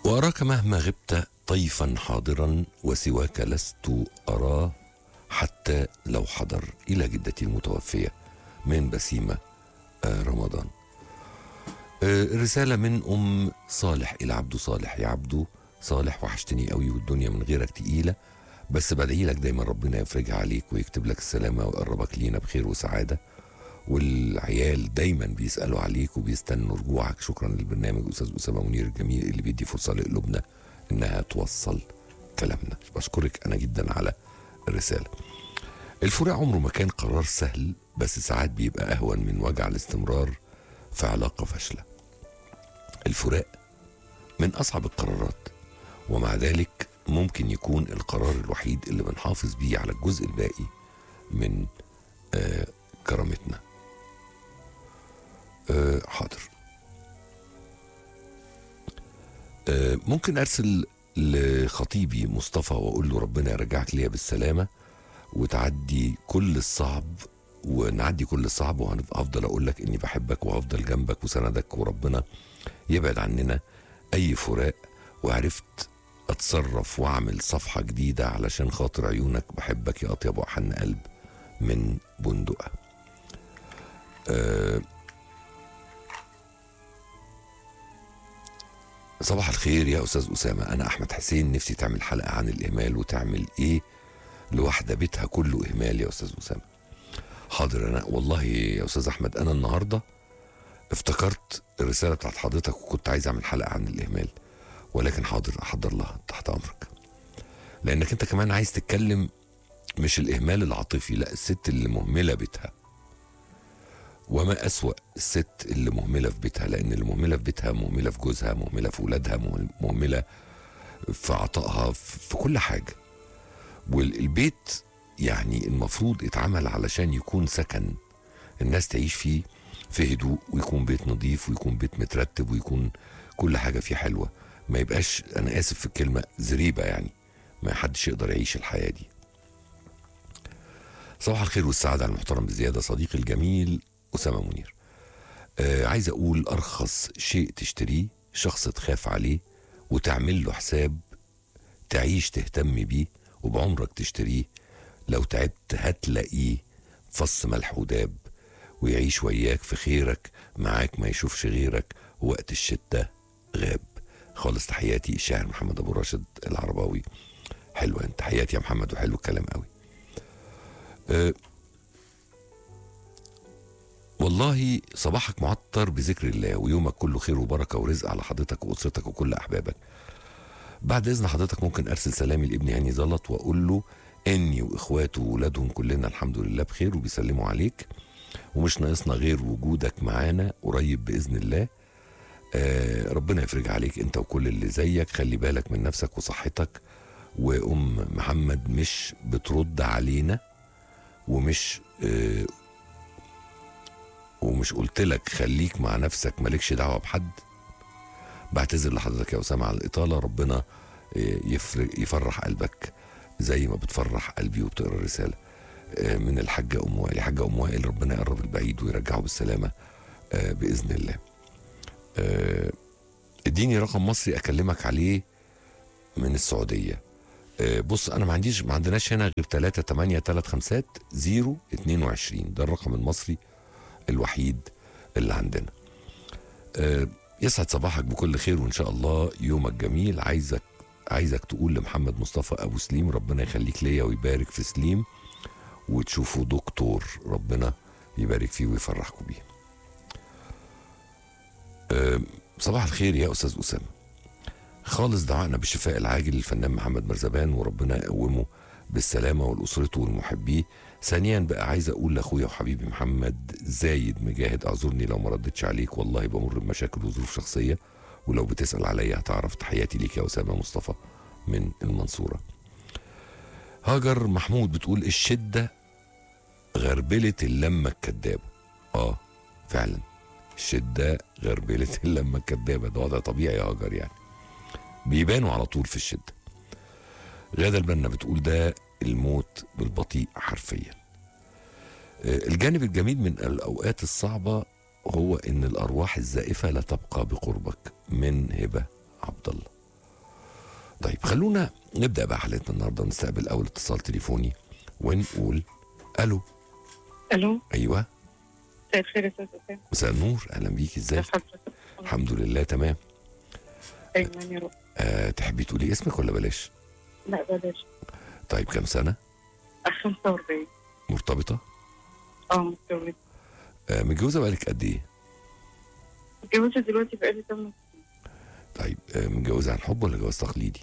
وأراك مهما غبت طيفا حاضرا وسواك لست أراه حتى لو حضر إلى جدتي المتوفية من بسيمة آه، رمضان آه، رسالة من أم صالح إلى عبده صالح يا عبده صالح وحشتني قوي والدنيا من غيرك تقيلة بس بدعي لك دايما ربنا يفرجها عليك ويكتب لك السلامة ويقربك لينا بخير وسعادة والعيال دايما بيسألوا عليك وبيستنوا رجوعك شكرا للبرنامج أستاذ أسامة منير الجميل اللي بيدي فرصة لقلوبنا إنها توصل كلامنا بشكرك أنا جدا على الرسالة الفراق عمره ما كان قرار سهل بس ساعات بيبقى أهون من وجع الاستمرار في علاقة فاشلة الفراق من أصعب القرارات ومع ذلك ممكن يكون القرار الوحيد اللي بنحافظ بيه على الجزء الباقي من آه كرامتنا آه حاضر آه ممكن ارسل لخطيبي مصطفى واقول له ربنا يرجعك ليا بالسلامه وتعدي كل الصعب ونعدي كل الصعب وهفضل اقول لك اني بحبك وهفضل جنبك وسندك وربنا يبعد عننا اي فراق وعرفت اتصرف واعمل صفحه جديده علشان خاطر عيونك بحبك يا اطيب واحن قلب من بندقه أه صباح الخير يا استاذ اسامه انا احمد حسين نفسي تعمل حلقه عن الاهمال وتعمل ايه لواحده بيتها كله اهمال يا استاذ اسامه حاضر انا والله يا استاذ احمد انا النهارده افتكرت الرساله بتاعت حضرتك وكنت عايز اعمل حلقه عن الاهمال ولكن حاضر احضر لها تحت امرك لانك انت كمان عايز تتكلم مش الاهمال العاطفي لا الست اللي مهمله بيتها وما أسوأ الست اللي مهملة في بيتها لأن اللي مهملة في بيتها مهملة في جوزها مهملة في ولادها مهملة في عطائها في كل حاجة والبيت يعني المفروض اتعمل علشان يكون سكن الناس تعيش فيه في هدوء ويكون بيت نظيف ويكون بيت مترتب ويكون كل حاجة فيه حلوة ما يبقاش أنا آسف في الكلمة زريبة يعني ما حدش يقدر يعيش الحياة دي صباح الخير والسعادة على المحترم بزيادة صديقي الجميل أسامة منير آه عايز أقول أرخص شيء تشتريه شخص تخاف عليه وتعمل له حساب تعيش تهتم بيه وبعمرك تشتريه لو تعبت هتلاقيه فص ملح وداب ويعيش وياك في خيرك معاك ما يشوفش غيرك وقت الشتاء غاب خالص تحياتي الشاعر محمد أبو راشد العرباوي حلوة انت تحياتي يا محمد وحلو الكلام قوي أه والله صباحك معطر بذكر الله ويومك كله خير وبركة ورزق على حضرتك وأسرتك وكل أحبابك بعد إذن حضرتك ممكن أرسل سلامي لابني هاني زلط وأقول له إني وإخواته وولادهم كلنا الحمد لله بخير وبيسلموا عليك ومش ناقصنا غير وجودك معانا قريب بإذن الله آه ربنا يفرج عليك أنت وكل اللي زيك خلي بالك من نفسك وصحتك وأم محمد مش بترد علينا ومش آه ومش قلت لك خليك مع نفسك مالكش دعوه بحد بعتذر لحضرتك يا اسامه على الاطاله ربنا يفرق يفرح قلبك زي ما بتفرح قلبي وبتقرا الرساله من الحاجه ام وائل حاجه ام وائل ربنا يقرب البعيد ويرجعه بالسلامه باذن الله اديني رقم مصري اكلمك عليه من السعوديه بص انا ما عنديش ما عندناش هنا غير 3 8 3 5 0 22 ده الرقم المصري الوحيد اللي عندنا أه يسعد صباحك بكل خير وان شاء الله يومك جميل عايزك عايزك تقول لمحمد مصطفى ابو سليم ربنا يخليك ليا ويبارك في سليم وتشوفوا دكتور ربنا يبارك فيه ويفرحكم بيه أه صباح الخير يا استاذ اسامه خالص دعائنا بالشفاء العاجل للفنان محمد مرزبان وربنا يقومه بالسلامه ولاسرته والمحبيه ثانيا بقى عايز اقول لاخويا وحبيبي محمد زايد مجاهد اعذرني لو ما ردتش عليك والله بمر بمشاكل وظروف شخصيه ولو بتسال عليا هتعرف تحياتي ليك يا اسامه مصطفى من المنصوره هاجر محمود بتقول الشده غربله اللمه الكدابه اه فعلا الشده غربله اللمه الكدابه ده وضع طبيعي يا هاجر يعني بيبانوا على طول في الشده غاده البنا بتقول ده الموت بالبطيء حرفيا الجانب الجميل من الاوقات الصعبه هو ان الارواح الزائفه لا تبقى بقربك من هبه عبد الله طيب خلونا نبدا بقى حلقتنا النهارده نستقبل اول اتصال تليفوني ونقول الو الو ايوه مساء الخير يا استاذ اسامه مساء النور اهلا بيك ازيك حضرتك الحمد لله تمام دايما يا رب أه تحبي تقولي اسمك ولا بلاش لا بلاش طيب كام سنه 45 مرتبطه اه متجوزه أه متجوزه بقالك قد ايه متجوزه دلوقتي بقالي 8 طيب أه متجوزه عن حب ولا جواز تقليدي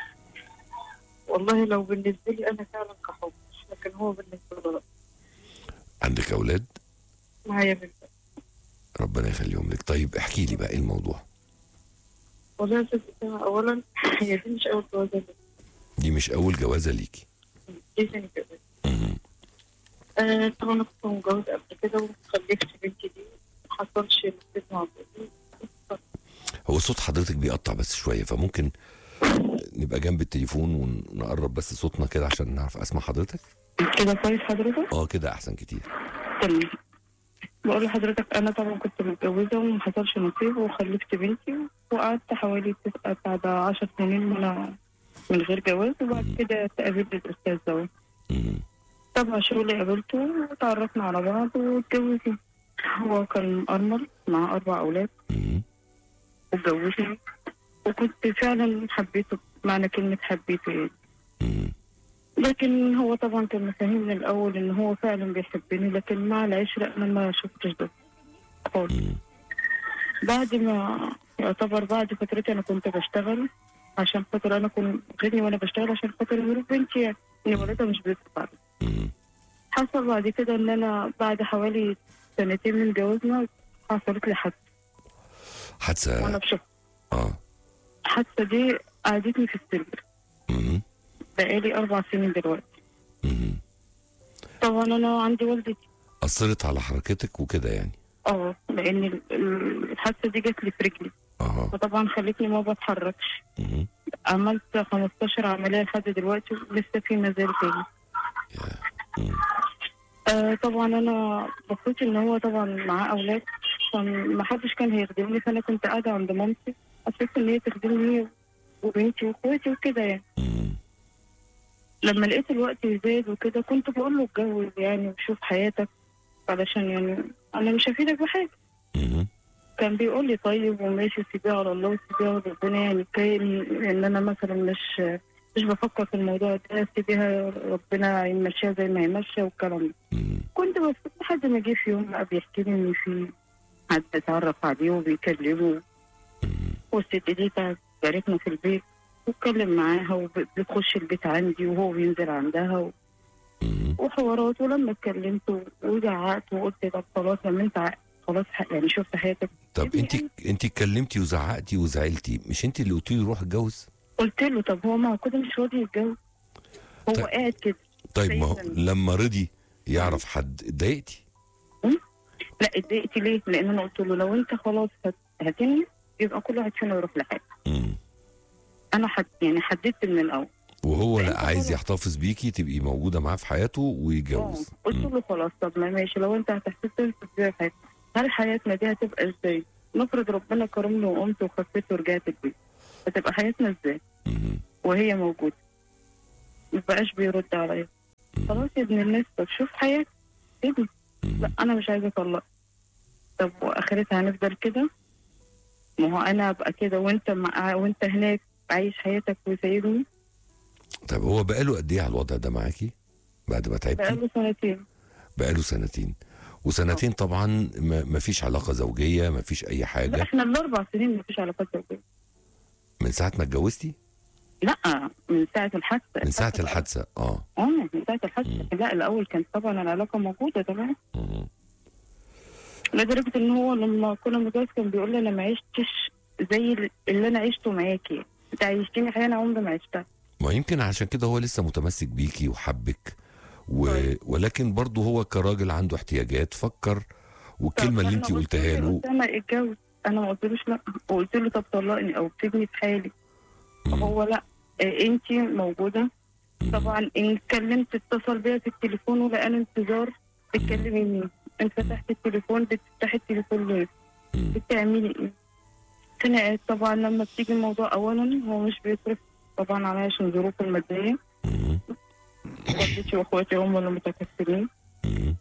والله لو بالنسبه لي انا فعلا كحب لكن هو بالنسبه له لا عندك اولاد معايا بنت ربنا يخليهم لك طيب احكي لي بقى ايه الموضوع والله يا استاذ اسامه اولا هي دي مش اول جوازه لي دي مش اول جوازه ليكي دي ثاني جوازه مهم. آه طبعا انا كنت متجوزه قبل كده وخلفت بنتي دي ما حصلش نصيب مع جوزي هو صوت حضرتك بيقطع بس شويه فممكن نبقى جنب التليفون ونقرب بس صوتنا كده عشان نعرف اسمع حضرتك كده كويس حضرتك؟ اه كده احسن كتير تمام بقول لحضرتك انا طبعا كنت متجوزه وما حصلش نصيب وخلفت بنتي وقعدت حوالي تسعة بعد 10 سنين وانا من غير جواز وبعد كده تقابلت الاستاذ دوت مهم. طبعا شغلي قابلته وتعرفنا على بعض واتجوزنا هو كان أرمل مع أربع أولاد مهم. واتجوزنا وكنت فعلا حبيته بمعنى كلمة حبيته يعني مهم. لكن هو طبعا كان مفاهيم من الأول إن هو فعلا بيحبني لكن مع العشرة أنا ما شفتش ده خالص مهم. بعد ما يعتبر بعد فترتي أنا كنت بشتغل عشان خاطر أنا كنت غني وأنا بشتغل عشان خاطر ظروف بنتي يعني إن والدها مش بتصرف مهم. حصل بعد كده إن أنا بعد حوالي سنتين من جوازنا حصلت لي حادثة وأنا حادثه في شغل اه الحادثة دي قعدتني في السلبر مهم. بقالي أربع سنين دلوقتي مهم. طبعا أنا عندي والدتي اثرت على حركتك وكده يعني اه لأن ال- ال- الحادثة دي جات لي في رجلي اه فطبعا خلتني ما بتحركش مهم. عملت 15 عملية لحد دلوقتي ولسه في مازال تاني يا. مم. آه طبعا أنا بخصوص إن هو طبعا معاه أولاد فما حدش كان هيخدمني فأنا كنت قاعدة عند مامتي أساس إن هي تخدمني وبنتي وأخواتي وكده يعني مم. لما لقيت الوقت زاد وكده كنت بقول له اتجوز يعني وشوف حياتك علشان يعني انا مش هفيدك بحاجه مهم. كان بيقول لي طيب وماشي سيبيها على الله وسيبيها على ربنا يعني كان ان انا مثلا مش مش بفكر في الموضوع ده سيبيها ربنا يمشيها زي ما هيمشي والكلام ده مم. كنت بس لحد ما جه في يوم بقى بيحكي لي ان في حد اتعرف عليه وبيكلمه مم. والست دي جارتنا في البيت واتكلم معاها وبتخش البيت عندي وهو بينزل عندها و... مم. وحوارات ولما اتكلمت وزعقت وقلت طب خلاص لما انت ع- خلاص ح- يعني شفت حياتك طب انت انت اتكلمتي وزعقتي وزعلتي مش انت اللي قلتي له روح اتجوز قلت له طب هو ما هو كده مش راضي يتجوز هو طيب. قاعد كده طيب ما هو سيداً. لما رضي يعرف حد اتضايقتي لا اتضايقت ليه؟ لان انا قلت له لو انت خلاص هت- هتنهي يبقى كل واحد فينا يروح لحاله مم. انا حد يعني حددت من الاول وهو لا انت عايز خلاص. يحتفظ بيكي تبقي موجوده معاه في حياته ويتجوز آه. قلت مم. له خلاص طب ما ماشي لو انت هتحتفظ ازاي في حياتك هل حياتنا دي هتبقى ازاي؟ نفرض ربنا كرمني وقمت وخفيت ورجعت البيت هتبقى حياتنا ازاي؟ مم. وهي موجوده ما بقاش بيرد عليا مم. خلاص يا ابن الناس طب شوف حياتك ابني مم. لا انا مش عايزه اطلق طب واخرتها هنفضل كده ما هو انا ابقى كده وانت مع وانت هناك عايش حياتك وسايبني طب هو بقاله قد ايه على الوضع ده معاكي بعد ما تعبتي بقاله سنتين بقاله سنتين وسنتين طبعا ما ما فيش علاقه زوجيه ما فيش اي لا حاجه احنا الاربع سنين مفيش علاقات زوجيه من ساعه ما اتجوزتي لا من ساعه الحادثه من ساعه الحادثه اه اه من ساعه مم. الحادثه لا الاول كانت طبعا العلاقه موجوده تمام مم. لدرجه ان هو لما كنا متجوز كان بيقول لي انا ما عشتش زي اللي انا عشته معاكي انت عيشتني حياه انا عمري ما عشتها ما يمكن عشان كده هو لسه متمسك بيكي وحبك و... طيب. ولكن برضه هو كراجل عنده احتياجات فكر والكلمه اللي انت قلتها له انا اتجوز انا ما قلتلوش لا وقلت له طب طلقني او سيبني في حالي مم. هو لا انت موجوده مم. طبعا ان كلمت اتصل بيا في التليفون ولقاني انتظار تتكلمي مين انت فتحت التليفون بتفتحي التليفون ليه مم. بتعملي ايه خناقات طبعا لما بتيجي الموضوع اولا هو مش بيصرف طبعا عليا عشان ظروفه الماديه مم. والدتي واخواتي هم اللي متكفلين مم.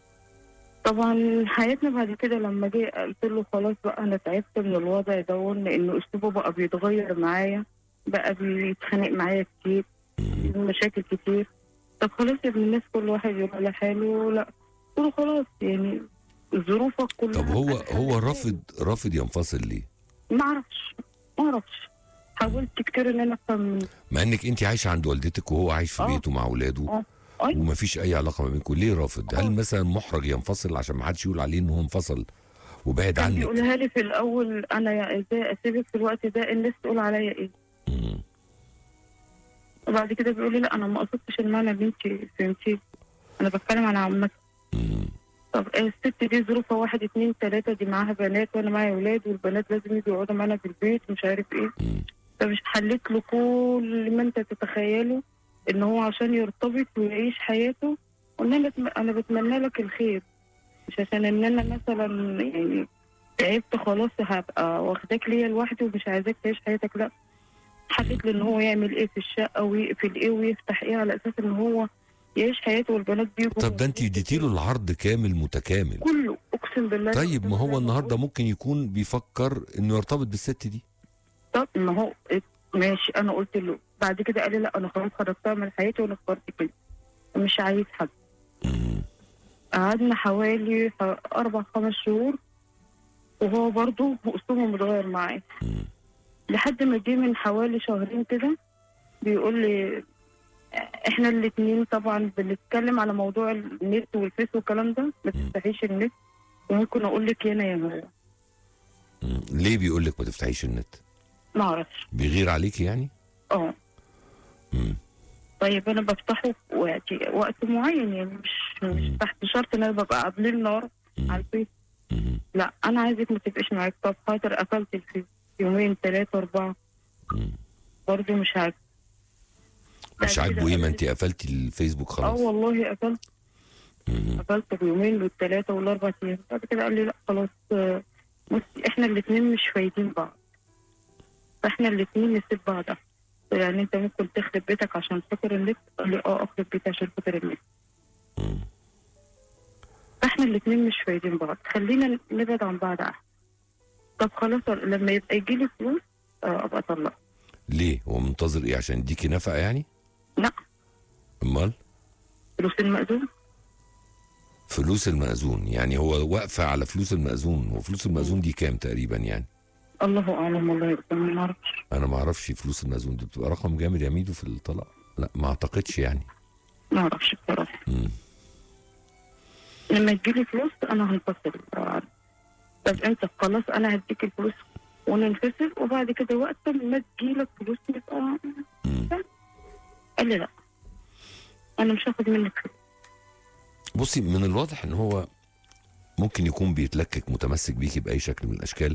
طبعا حياتنا بعد كده لما جه قلت له خلاص بقى انا تعبت من الوضع ده لانه اسلوبه بقى بيتغير معايا بقى بيتخانق معايا كتير مم. مشاكل كتير طب خلاص يا ابن الناس كل واحد يروح لحاله لا قلت له خلاص يعني ظروفك كلها طب هو كانت هو خلتني- رافض رافض ينفصل ليه؟ ما اعرفش ما اعرفش حاولت كتير ان انا افهم منه مع انك انت عايشه عند والدتك وهو عايش في آه. بيته مع اولاده اه ايوه ومفيش اي علاقه ما بينكم ليه رافض؟ آه. هل مثلا محرج ينفصل عشان ما حدش يقول عليه ان هو انفصل وبعد كان عنك؟ بيقولها لي في الاول انا يا ازاي اسيبك في الوقت ده الناس تقول عليا ايه مم. وبعد كده بيقول لي لا انا ما قصدتش المعنى اللي انت فهمتيه انا بتكلم عن عمتي مم. طب الست دي ظروفها واحد اتنين تلاته دي معاها بنات وانا معايا اولاد والبنات لازم يجوا يقعدوا معانا في البيت مش عارف ايه مم. فمش حليت له كل ما انت تتخيله ان هو عشان يرتبط ويعيش حياته قلنا له أتم- انا بتمنى لك الخير مش عشان ان انا مثلا يعني تعبت خلاص هبقى واخداك ليا لوحدي ومش عايزاك تعيش حياتك لا حكيت له ان هو يعمل ايه في الشقه ويقفل ايه ويفتح ايه على اساس ان هو يعيش حياته والبنات بيجوا طب ده انت اديتي له العرض كامل متكامل كله اقسم بالله طيب ما أقسم هو بالله النهارده بقول- ممكن يكون بيفكر انه يرتبط بالست دي طب ما هو ماشي انا قلت له بعد كده قال لي لا انا خلاص خرجتها من حياتي وانا اخترت كده مش عايز حد مم. قعدنا حوالي ح- اربع خمس شهور وهو برضه اسلوبه متغير معايا مم. لحد ما جه من حوالي شهرين كده بيقول لي احنا الاتنين طبعا بنتكلم على موضوع النت والفيس والكلام ده ما تفتحيش النت وممكن اقول لك هنا يا هو مم. ليه بيقول لك ما تفتحيش النت؟ ما اعرفش بيغير عليكي يعني؟ اه مم. طيب انا بفتحه في وقت وقت معين يعني مش مش مم. تحت شرط ان انا ببقى قبل النار على مم. الفيس مم. لا انا عايزك ما تبقيش معاك طب خاطر قفلت الفيس يومين ثلاثة أربعة مم. برضه مش عاجب مش بعد عاجبه كده ايه ما قال انت قفلتي الفيسبوك اه خلاص والله قفلت مم. قفلت اليومين والثلاثة والأربع أيام بعد كده قال لي لا خلاص آه، بصي احنا الاتنين مش فايدين بعض فاحنا الاتنين نسيب بعض أحسن. يعني انت ممكن تخرب بيتك عشان خاطر النت قال لي اه اخرب بيتي عشان خاطر النت مم. فاحنا الاتنين مش فايدين بعض خلينا نبعد عن بعض احسن طب خلاص لما يبقى يجي لي فلوس آه، ابقى اطلق ليه هو منتظر ايه عشان يديكي نفقه يعني لا امال فلوس المأذون فلوس المأذون يعني هو واقفه على فلوس المأذون وفلوس المأذون دي كام تقريبا يعني الله اعلم والله يبقى ما نعرفش انا ما اعرفش فلوس المأذون دي بتبقى رقم جامد يا ميدو في الطلاق لا ما اعتقدش يعني ما اعرفش بصراحه مم. لما تجيلي فلوس انا هنفصل آه. طب انت خلاص انا هديك الفلوس وننفصل وبعد كده وقت ما تجيلك فلوس نبقى مم. قال لي لا انا مش هاخد منك فلوس بصي من الواضح ان هو ممكن يكون بيتلكك متمسك بيكي باي شكل من الاشكال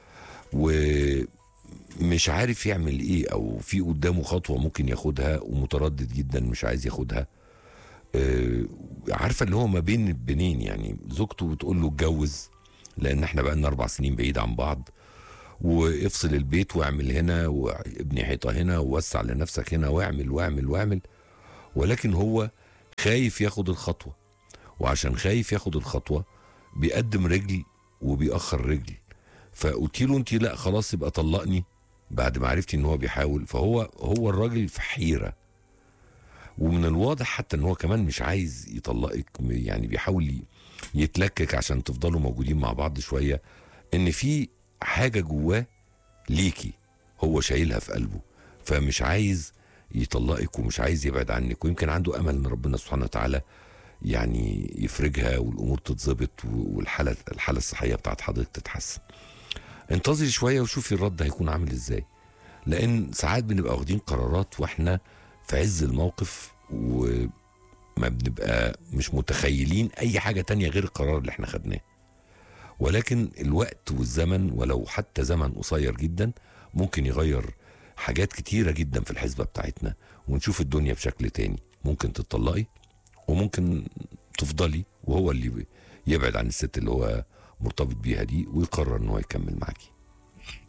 ومش عارف يعمل ايه او في قدامه خطوه ممكن ياخدها ومتردد جدا مش عايز ياخدها آه، عارفه اللي هو ما بين البنين يعني زوجته بتقول له اتجوز لان احنا بقى اربع سنين بعيد عن بعض وافصل البيت واعمل هنا وابني حيطه هنا ووسع لنفسك هنا واعمل واعمل واعمل ولكن هو خايف ياخد الخطوه وعشان خايف ياخد الخطوه بيقدم رجل وبيأخر رجل فقلت له انت لا خلاص يبقى طلقني بعد ما عرفتي ان هو بيحاول فهو هو الراجل في حيره ومن الواضح حتى ان هو كمان مش عايز يطلقك يعني بيحاول ي- يتلكك عشان تفضلوا موجودين مع بعض شويه ان في حاجه جواه ليكي هو شايلها في قلبه فمش عايز يطلقك ومش عايز يبعد عنك ويمكن عنده امل ان ربنا سبحانه وتعالى يعني يفرجها والامور تتظبط و- والحاله الحاله الصحيه بتاعت حضرتك تتحسن. انتظري شويه وشوفي الرد هيكون عامل ازاي. لان ساعات بنبقى واخدين قرارات واحنا في عز الموقف وما بنبقى مش متخيلين اي حاجه تانية غير القرار اللي احنا خدناه. ولكن الوقت والزمن ولو حتى زمن قصير جدا ممكن يغير حاجات كتيره جدا في الحسبه بتاعتنا ونشوف الدنيا بشكل تاني. ممكن تتطلقي وممكن تفضلي وهو اللي يبعد عن الست اللي هو مرتبط بيها دي ويقرر ان هو يكمل معاكي